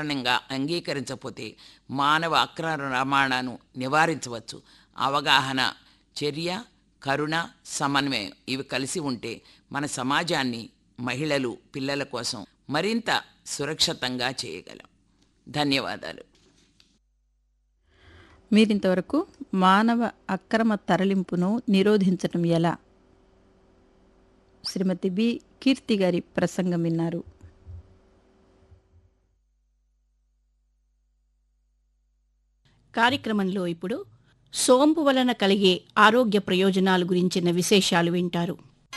కారణంగా అంగీకరించకపోతే మానవ అక్రమ రవాణాను నివారించవచ్చు అవగాహన చర్య కరుణ సమన్వయం ఇవి కలిసి ఉంటే మన సమాజాన్ని మహిళలు పిల్లల కోసం మరింత సురక్షితంగా చేయగలం ధన్యవాదాలు మీరింతవరకు మానవ అక్రమ తరలింపును నిరోధించటం ఎలా శ్రీమతి బి కీర్తి గారి ప్రసంగం విన్నారు కార్యక్రమంలో ఇప్పుడు సోంపు వలన కలిగే ఆరోగ్య ప్రయోజనాల గురించిన విశేషాలు వింటారు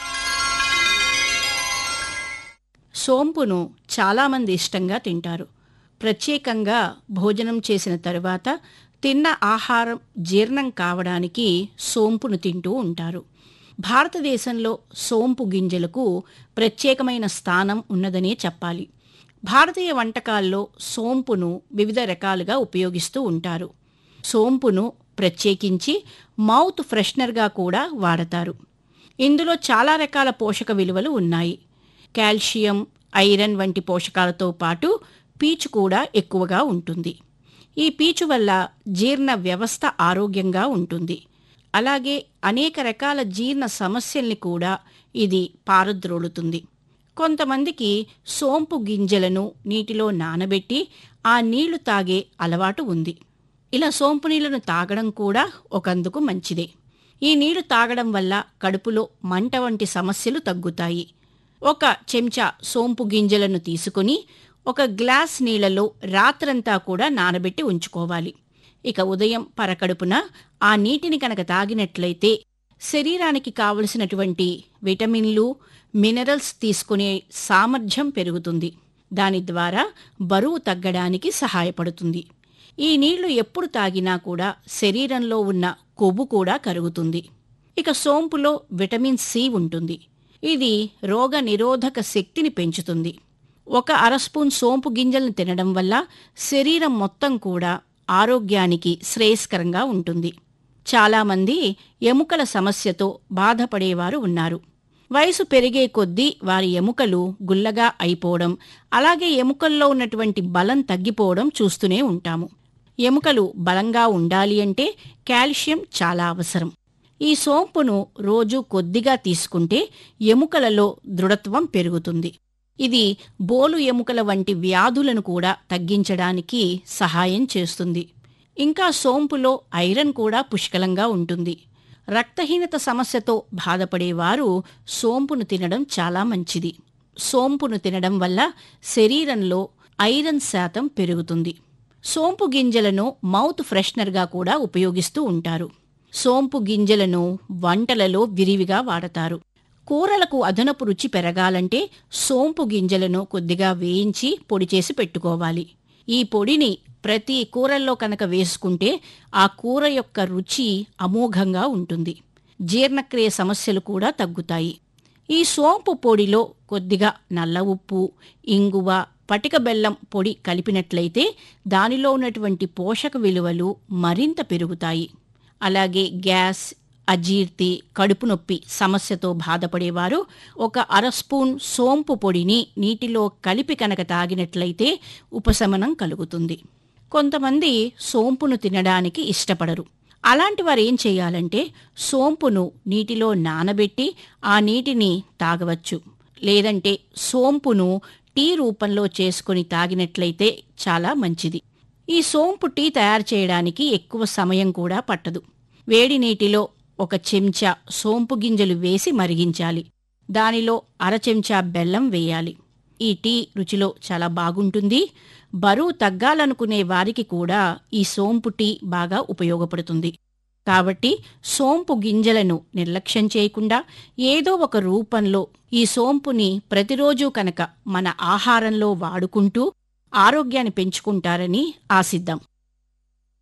సోంపును చాలామంది ఇష్టంగా తింటారు ప్రత్యేకంగా భోజనం చేసిన తరువాత తిన్న ఆహారం జీర్ణం కావడానికి సోంపును తింటూ ఉంటారు భారతదేశంలో సోంపు గింజలకు ప్రత్యేకమైన స్థానం ఉన్నదనే చెప్పాలి భారతీయ వంటకాల్లో సోంపును వివిధ రకాలుగా ఉపయోగిస్తూ ఉంటారు సోంపును ప్రత్యేకించి మౌత్ ఫ్రెషనర్గా కూడా వాడతారు ఇందులో చాలా రకాల పోషక విలువలు ఉన్నాయి కాల్షియం ఐరన్ వంటి పోషకాలతో పాటు పీచు కూడా ఎక్కువగా ఉంటుంది ఈ పీచు వల్ల జీర్ణ వ్యవస్థ ఆరోగ్యంగా ఉంటుంది అలాగే అనేక రకాల జీర్ణ సమస్యల్ని కూడా ఇది పారద్రోలుతుంది కొంతమందికి సోంపు గింజలను నీటిలో నానబెట్టి ఆ నీళ్లు తాగే అలవాటు ఉంది ఇలా సోంపు నీళ్లను తాగడం కూడా ఒకందుకు మంచిదే ఈ నీళ్లు తాగడం వల్ల కడుపులో మంట వంటి సమస్యలు తగ్గుతాయి ఒక చెంచా సోంపు గింజలను తీసుకుని ఒక గ్లాస్ నీళ్లలో రాత్రంతా కూడా నానబెట్టి ఉంచుకోవాలి ఇక ఉదయం పరకడుపున ఆ నీటిని కనుక తాగినట్లయితే శరీరానికి కావలసినటువంటి విటమిన్లు మినరల్స్ తీసుకునే సామర్థ్యం పెరుగుతుంది దాని ద్వారా బరువు తగ్గడానికి సహాయపడుతుంది ఈ నీళ్లు ఎప్పుడు తాగినా కూడా శరీరంలో ఉన్న కొవ్వు కూడా కరుగుతుంది ఇక సోంపులో విటమిన్ సి ఉంటుంది ఇది రోగ నిరోధక శక్తిని పెంచుతుంది ఒక అర స్పూన్ సోంపు గింజలను తినడం వల్ల శరీరం మొత్తం కూడా ఆరోగ్యానికి శ్రేయస్కరంగా ఉంటుంది చాలామంది ఎముకల సమస్యతో బాధపడేవారు ఉన్నారు వయసు పెరిగే కొద్దీ వారి ఎముకలు గుల్లగా అయిపోవడం అలాగే ఎముకల్లో ఉన్నటువంటి బలం తగ్గిపోవడం చూస్తూనే ఉంటాము ఎముకలు బలంగా ఉండాలి అంటే కాల్షియం చాలా అవసరం ఈ సోంపును రోజు కొద్దిగా తీసుకుంటే ఎముకలలో దృఢత్వం పెరుగుతుంది ఇది బోలు ఎముకల వంటి వ్యాధులను కూడా తగ్గించడానికి సహాయం చేస్తుంది ఇంకా సోంపులో ఐరన్ కూడా పుష్కలంగా ఉంటుంది రక్తహీనత సమస్యతో బాధపడేవారు సోంపును తినడం చాలా మంచిది సోంపును తినడం వల్ల శరీరంలో ఐరన్ శాతం పెరుగుతుంది సోంపు గింజలను మౌత్ ఫ్రెషనర్గా కూడా ఉపయోగిస్తూ ఉంటారు సోంపు గింజలను వంటలలో విరివిగా వాడతారు కూరలకు అదనపు రుచి పెరగాలంటే సోంపు గింజలను కొద్దిగా వేయించి పొడి చేసి పెట్టుకోవాలి ఈ పొడిని ప్రతి కూరల్లో కనుక వేసుకుంటే ఆ కూర యొక్క రుచి అమోఘంగా ఉంటుంది జీర్ణక్రియ సమస్యలు కూడా తగ్గుతాయి ఈ సోంపు పొడిలో కొద్దిగా నల్ల ఉప్పు ఇంగువ పటిక బెల్లం పొడి కలిపినట్లయితే దానిలో ఉన్నటువంటి పోషక విలువలు మరింత పెరుగుతాయి అలాగే గ్యాస్ అజీర్తి కడుపు నొప్పి సమస్యతో బాధపడేవారు ఒక అర స్పూన్ సోంపు పొడిని నీటిలో కలిపి కనుక తాగినట్లయితే ఉపశమనం కలుగుతుంది కొంతమంది సోంపును తినడానికి ఇష్టపడరు అలాంటి వారు ఏం చేయాలంటే సోంపును నీటిలో నానబెట్టి ఆ నీటిని తాగవచ్చు లేదంటే సోంపును టీ రూపంలో చేసుకుని తాగినట్లయితే చాలా మంచిది ఈ సోంపు టీ తయారు చేయడానికి ఎక్కువ సమయం కూడా పట్టదు వేడి నీటిలో ఒక చెంచా సోంపు గింజలు వేసి మరిగించాలి దానిలో అర చెంచా బెల్లం వేయాలి ఈ టీ రుచిలో చాలా బాగుంటుంది బరువు తగ్గాలనుకునే వారికి కూడా ఈ సోంపు టీ బాగా ఉపయోగపడుతుంది కాబట్టి సోంపు గింజలను నిర్లక్ష్యం చేయకుండా ఏదో ఒక రూపంలో ఈ సోంపుని ప్రతిరోజు కనుక మన ఆహారంలో వాడుకుంటూ ఆరోగ్యాన్ని పెంచుకుంటారని ఆశిద్దాం